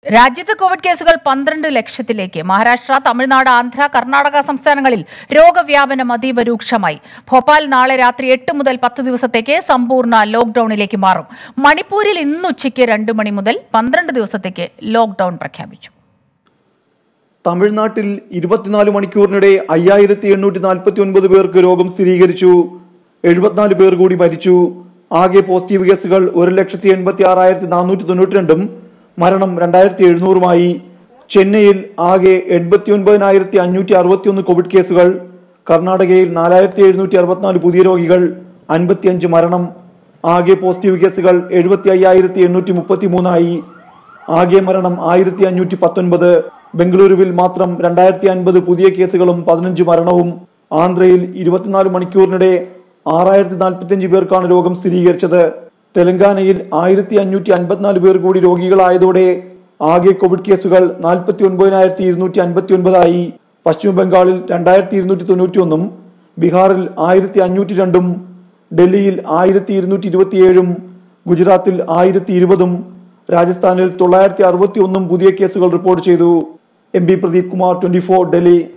രാജ്യത്ത് കോവിഡ് കേസുകൾ പന്ത്രണ്ട് ലക്ഷത്തിലേക്ക് മഹാരാഷ്ട്ര തമിഴ്നാട് ആന്ധ്ര കർണാടക സംസ്ഥാനങ്ങളിൽ രോഗവ്യാപനം അതീവ രൂക്ഷമായി ഭോപ്പാൽ നാളെ രാത്രി എട്ട് മുതൽ പത്ത് ദിവസത്തേക്ക് സമ്പൂർണ്ണ ലോക്ഡൌണിലേക്ക് മാറും മണിപ്പൂരിൽ ഇന്നുച്ചയ്ക്ക് രണ്ട് മണി മുതൽ പന്ത്രണ്ട് ദിവസത്തേക്ക് ലോക്ഡൌൺ പ്രഖ്യാപിച്ചു തമിഴ്നാട്ടിൽ ഇരുപത്തിനാല് മണിക്കൂറിനിടെ അയ്യായിരത്തി എണ്ണൂറ്റി നാൽപ്പത്തി ഒൻപത് പേർക്ക് രോഗം സ്ഥിരീകരിച്ചു എഴുപത്തിനാല് പേർ കൂടി മരിച്ചു ആകെ പോസിറ്റീവ് കേസുകൾ ഒരു ലക്ഷത്തി എൺപത്തി ആറായിരത്തി നാനൂറ്റി തൊണ്ണൂറ്റി രണ്ടും മരണം രണ്ടായിരത്തി എഴുന്നൂറുമായി ചെന്നൈയിൽ ആകെ എൺപത്തി ഒൻപതിനായിരത്തി അഞ്ഞൂറ്റി അറുപത്തി ഒന്ന് കോവിഡ് കേസുകൾ കർണാടകയിൽ നാലായിരത്തി എഴുന്നൂറ്റി അറുപത്തിനാല് പുതിയ രോഗികൾ അൻപത്തിയഞ്ച് മരണം ആകെ പോസിറ്റീവ് കേസുകൾ എഴുപത്തി അയ്യായിരത്തി എണ്ണൂറ്റി മുപ്പത്തി മൂന്നായി ആകെ മരണം ആയിരത്തി അഞ്ഞൂറ്റി പത്തൊൻപത് ബംഗളൂരുവിൽ മാത്രം രണ്ടായിരത്തി അൻപത് പുതിയ കേസുകളും പതിനഞ്ച് മരണവും ആന്ധ്രയിൽ ഇരുപത്തിനാല് മണിക്കൂറിനിടെ ആറായിരത്തി നാൽപ്പത്തിയഞ്ച് പേർക്കാണ് രോഗം സ്ഥിരീകരിച്ചത് തെലങ്കാനയിൽ ആയിരത്തി അഞ്ഞൂറ്റി അൻപത്തിനാല് പേർ കൂടി രോഗികളായതോടെ ആകെ കോവിഡ് കേസുകൾ നാൽപ്പത്തി ഒൻപതിനായിരത്തി ഇരുന്നൂറ്റി അൻപത്തി ഒൻപതായി പശ്ചിമ ബംഗാളിൽ രണ്ടായിരത്തി ഇരുന്നൂറ്റി തൊണ്ണൂറ്റി ഒന്നും ബീഹാറിൽ ആയിരത്തി അഞ്ഞൂറ്റി രണ്ടും ഡൽഹിയിൽ ആയിരത്തി ഇരുന്നൂറ്റി ഇരുപത്തിയേഴും ഗുജറാത്തിൽ ആയിരത്തി ഇരുപതും രാജസ്ഥാനിൽ തൊള്ളായിരത്തി അറുപത്തി ഒന്നും പുതിയ കേസുകൾ റിപ്പോർട്ട് ചെയ്തു M P Pradeep Kumar twenty four Delhi